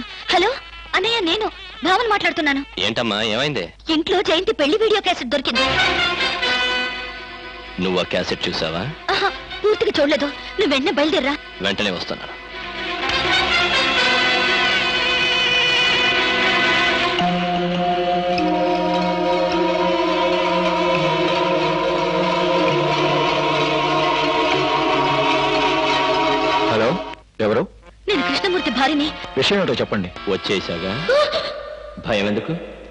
Hello అన్నయ్య నేను భావన్ మాట్లాడుతున్నాను ఏంటమ్మా ఏమైంది ఇంట్లో జయంతి పెళ్లి వీడియో క్యాసెట్ దొరికింది నువ్వు ఆ క్యాసెట్ చూసావా ఆహా, పూర్తిగా చూడలేదు నువ్వు వెంటనే బయలుదేరా వెంటనే వస్తున్నాను హలో ఎవరు నేను కృష్ణమూర్తి భార్యని విషయం ఏంటో చెప్పండి వచ్చేసాగా భయం ఎందుకు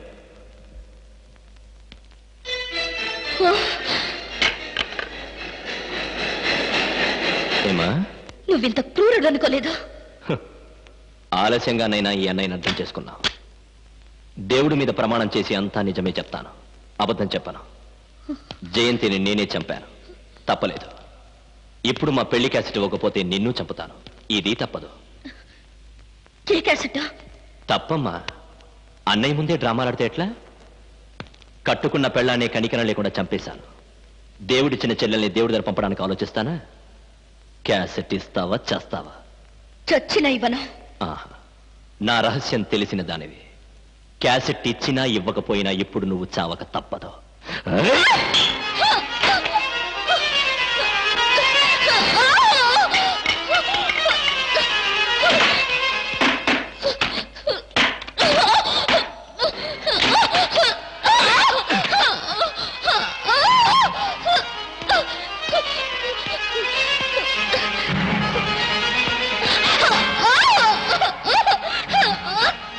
ఏమా నువ్వింత క్రూరుడు అనుకోలేదు ఆలస్యంగానైనా ఈ అన్నయ్యని అర్థం చేసుకున్నావు దేవుడి మీద ప్రమాణం చేసి అంతా నిజమే చెప్తాను అబద్ధం చెప్పను జయంతిని నేనే చంపాను తప్పలేదు ఇప్పుడు మా పెళ్లి క్యాసెట్ ఇవ్వకపోతే నిన్ను చంపుతాను ఇది తప్పదు ఏ క్యాసెట్ తప్పమ్మా అన్నయ్య ముందే డ్రామాలాడితే ఎట్లా కట్టుకున్న పెళ్ళాన్ని కనికరం లేకుండా చంపేశాను దేవుడిచ్చిన చెల్లెల్ని దేవుడి దగ్గర పంపడానికి ఆలోచిస్తానా క్యాసెట్ ఇస్తావా చేస్తావా చచ్చిన ఇవ్వను ఆహా నా రహస్యం తెలిసిన దానివి క్యాసెట్ ఇచ్చినా ఇవ్వకపోయినా ఇప్పుడు నువ్వు చావక తప్పదు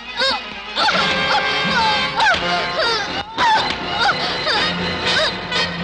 ఆ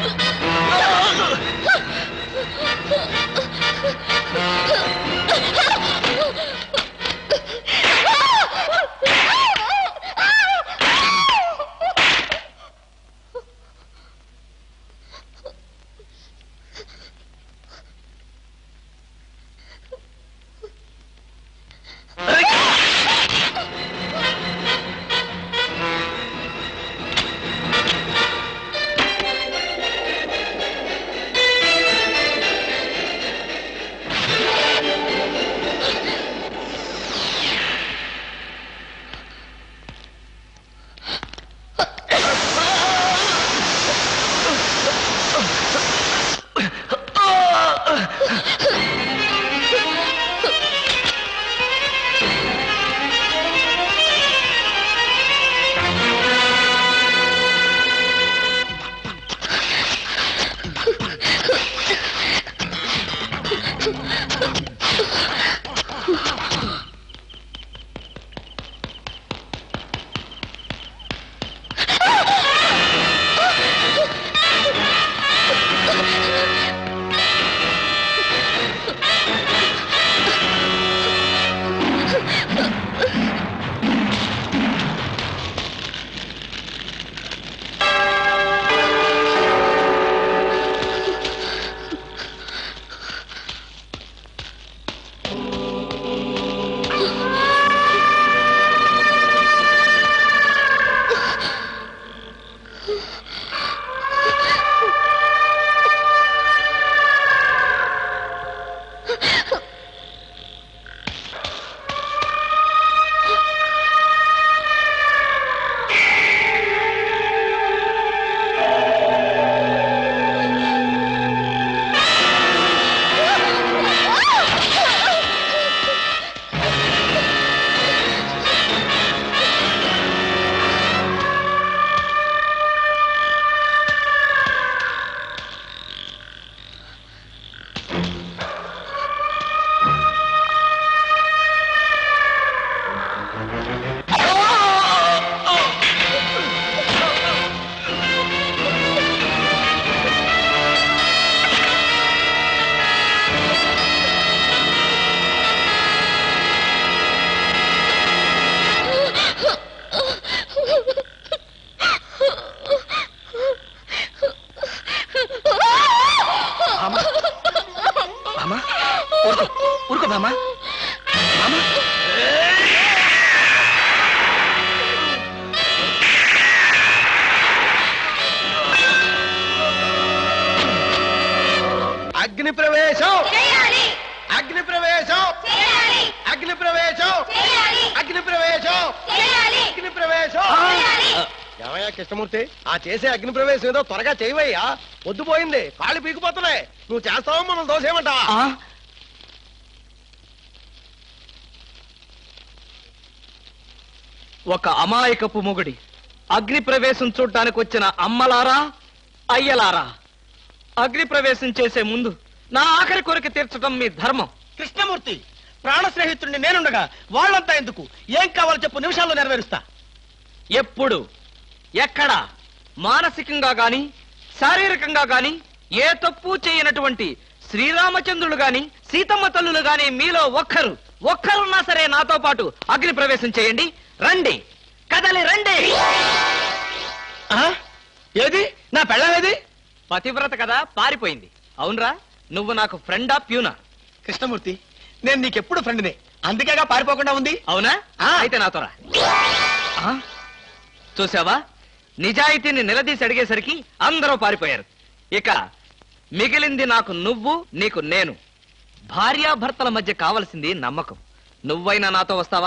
ఏమయ్యా కృష్ణమూర్తి ఆ చేసే అగ్ని ప్రవేశం ఏదో త్వరగా చేయవయ్యా పొద్దుపోయింది కాళ్ళు పీకిపోతున్నాయి నువ్వు చేస్తావా మనం దోసేయమంటావా ఆ? ఒక అమాయకపు మొగుడి అగ్ని ప్రవేశం చూడ్డానికి వచ్చిన అమ్మలారా అయ్యలారా అగ్ని ప్రవేశం చేసే ముందు నా ఆఖరి కోరిక తీర్చడం మీ ధర్మం కృష్ణమూర్తి ప్రాణ స్నేహితుడిని నేనుండగా వాళ్ళంతా ఎందుకు ఏం కావాలో చెప్పు నిమిషాల్లో నెరవేరుస్తా ఎప్పుడు ఎక్కడ మానసికంగా గాని శారీరకంగా గాని ఏ తప్పు చేయనటువంటి శ్రీరామచంద్రుడు గాని సీతమ్మ తల్లులు గాని మీలో ఒక్కరు ఒక్కరున్నా సరే నాతో పాటు అగ్ని ప్రవేశం చేయండి రండి కదలి రండి ఆ? ఏది నా పెళ్ళం ఏది పతివ్రత కదా పారిపోయింది అవునరా నువ్వు నాకు ఫ్రెండా ప్యూనా కృష్ణమూర్తి నేను నీకెప్పుడు ఫ్రెండ్నే అందుకేగా పారిపోకుండా ఉంది అవునా ఆ. అయితే నాతో రా ఆ? చూసావా నిజాయితీని నిలదీసి అడిగేసరికి అందరూ పారిపోయారు ఇక మిగిలింది నాకు నువ్వు నీకు నేను భార్యాభర్తల మధ్య కావలసింది నమ్మకం నువ్వైనా నాతో వస్తావా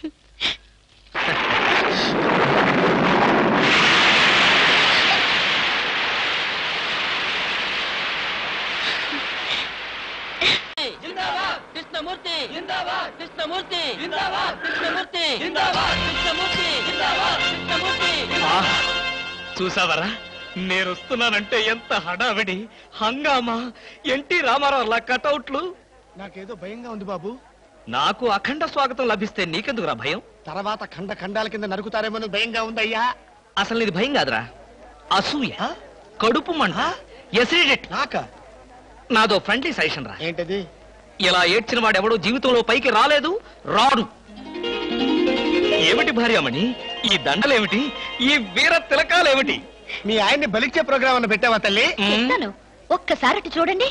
కృష్ణమూర్తి జిందాబాద్ కృష్ణమూర్తి జిందాబాద్ కృష్ణమూర్తి జిందాబాద్ కృష్ణమూర్తి జిందాబాద్ కృష్ణమూర్తి ఆ, చూసావరా నేను వస్తున్నానంటే ఎంత హడావిడి హంగామా ఎన్టీ రామారావు కటౌట్లు నాకేదో భయంగా ఉంది బాబు నాకు అఖండ స్వాగతం లభిస్తే నీకెందుకురా భయం తర్వాత ఖండ ఖండాల కింద నరుకుతారేమో భయంగా ఉందయ్యా అసలు ఇది భయం కాదురా అసూయ ఆ? కడుపు మంట ఎసిడిటీ నాక నాదో ఫ్రెండ్లీ సజెషన్ రా ఏంటది ఇలా ఏడ్చిన వాడెవడో జీవితంలో పైకి రాలేదు రాడు ఏమిటి భార్యమణి ఈ దండలేమిటి ఈ వీర తిలకాలేమిటి మీ ఆయన్ని బలిచ్చే ప్రోగ్రామ్ అన్న పెట్టావా తల్లి మ్మ్. చెప్తాను ఒక్కసారి అటు చూడండి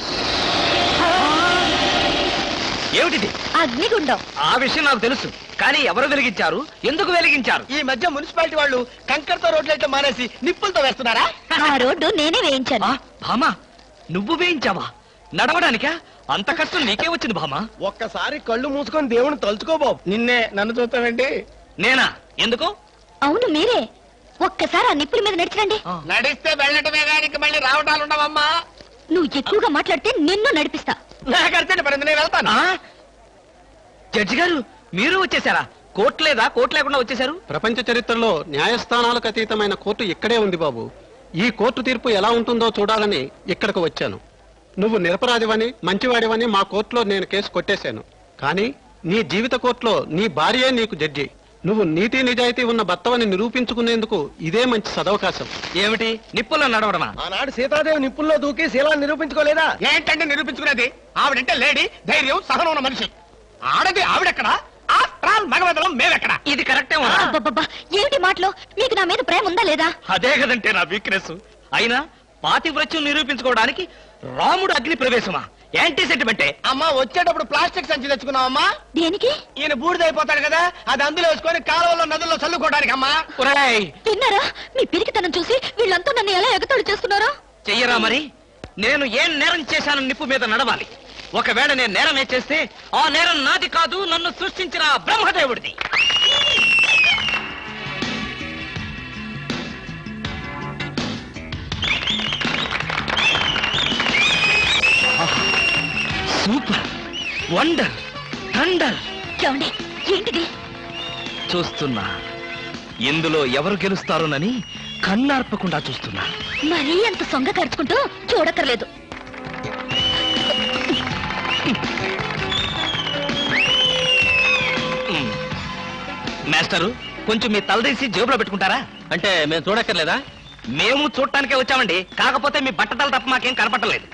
ఏమిటిది అగ్నిగుండం ఆ విషయం నాకు తెలుసు కానీ ఎవరు వెలిగించారు ఎందుకు వెలిగించారు ఈ మధ్య మున్సిపాలిటీ వాళ్ళు కంకరతో రోడ్లైతే మానేసి నిప్పులతో వేస్తున్నారా ఆ రోడ్డు నేనే వేయించాను ఆ, భామా నువ్వు వేయించావా నడవడానికా అంత కష్టం నీకే వచ్చింది భామా ఒక్కసారి కళ్ళు మూసుకొని దేవుని తలుచుకో బాబు నిన్నే నన్ను చూస్తావేంటి నేనా ఎందుకు అవును మీరే ఒక్కసారి ఆ నిప్పుల మీద నడిచిరండి ఆ, నడిస్తే వెళ్ళటమే కానీ మళ్ళీ రావటాలు ఉండవమ్మా నువ్వు ఎక్కువగా మాట్లాడితే నిన్ను నడిపిస్తా నాకు అర్జెంట్ పడింది నేను వెళ్తాను ఆ? జడ్జి గారు మీరు వచ్చేసారా కోర్టు లేదా కోర్టు లేకుండా వచ్చేసారు ప్రపంచ చరిత్రలో న్యాయస్థానాలకు అతీతమైన కోర్టు ఇక్కడే ఉంది బాబు ఈ కోర్టు తీర్పు ఎలా ఉంటుందో చూడాలని ఇక్కడికి వచ్చాను నువ్వు నిరపరాధివని మంచివాడివని మా కోర్టులో నేను కేసు కొట్టేశాను కానీ నీ జీవిత కోర్టులో నీ భార్యే నీకు జడ్జి నువ్వు నీతి నిజాయితీ ఉన్న భర్తవని నిరూపించుకునేందుకు ఇదే మంచి సదవకాశం ఏమిటి నిప్పుల్లో నడవడమా ఆనాడు సీతాదేవి నిప్పుల్లో దూకి శీలాన్ని నిరూపించుకోలేదా ఏంటంటే నిరూపించుకునేది ఆవిడంటే లేడీ ధైర్యం సహనం ఉన్న మనిషి ఆడది ఆవిడెక్కడ ఆఫ్టర్ ఆల్ మగవదలం మేమెక్కడ ఇది కరెక్టే అబ్బబ్బబ్బా ఏమిటి మాటలు మీకు నా మీద ప్రేమ ఉందా లేదా అదే కదంటే నా వీక్నెస్ అయినా పాతివ్రత్యం నిరూపించుకోవడానికి రాముడు అగ్ని ప్రవేశమా యాంటీ సెంటిమెంటే అమ్మా వచ్చేటప్పుడు ప్లాస్టిక్ సంచి తెచ్చుకున్నావమ్మా దేనికి ఈయన బూడిదైపోతాడు కదా అది అందులో వేసుకొని కాలువలో నదుల్లో చల్లుకోవడానికి అమ్మా ఒరేయ్, విన్నారా మీ పిరికితనం చూసి వీళ్ళంతా నన్ను ఎలా ఎగతాళి చేస్తున్నారో చెయ్యరా మరి నేను ఏం నేరం చేశాను నిప్పు మీద నడవాలి ఒకవేళ నేను నేరమే చేస్తే ఆ నేరం నాది కాదు నన్ను సృష్టించిన ఆ బ్రహ్మదేవుడిది సూపర్ వండర్ థండర్ ఏమండి ఏంటిది చూస్తున్నా ఇందులో ఎవరు గెలుస్తారోనని కన్నార్పకుండా చూస్తున్నా మరీ అంత సొంగ ఖర్చుకుంటూ చూడక్కర్లేదు మ్. మాస్టరు కొంచెం మీ తలదీసి జేబులో పెట్టుకుంటారా అంటే మేము చూడక్కర్లేదా మేము చూడటానికే వచ్చామండి కాకపోతే మీ బట్టతల తప్ప మాకేం కనపట్టలేదు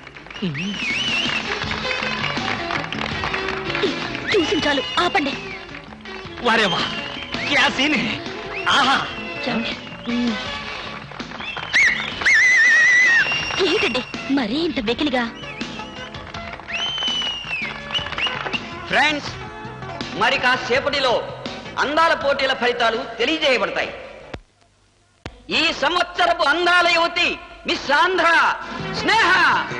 చూసి చాలు ఆపండి వారేవా క్యా సీన్ హై. ఆహా ఏమండి? ఏంటండి మరీ ఇంత వెకిలిగా ఫ్రెండ్స్ మరి కాసేపటిలో అందాల పోటీల ఫలితాలు తెలియజేయబడతాయి ఈ సంవత్సరపు అందాల యువతి మిస్ ఆంధ్ర స్నేహ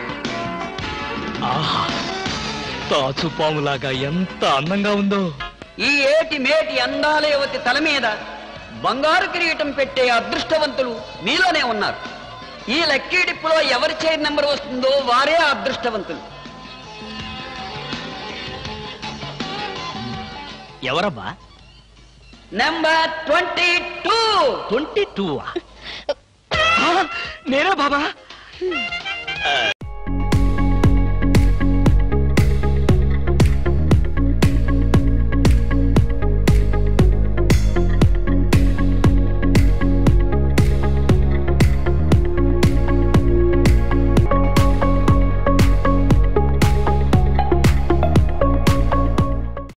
ఆహా తాచుపాములాగా ఎంత అందంగా ఉందో ఈ ఏటి మేటి అందాల యువతి తల మీద బంగారు కిరీటం పెట్టే అదృష్టవంతులు మీలోనే ఉన్నారు ఈ లక్కీ డిప్పులో ఎవరి చైర్ నెంబర్ వస్తుందో వారే ఆ అదృష్టవంతులు ఎవరబ్బా number twenty two twenty two నేనే బాబా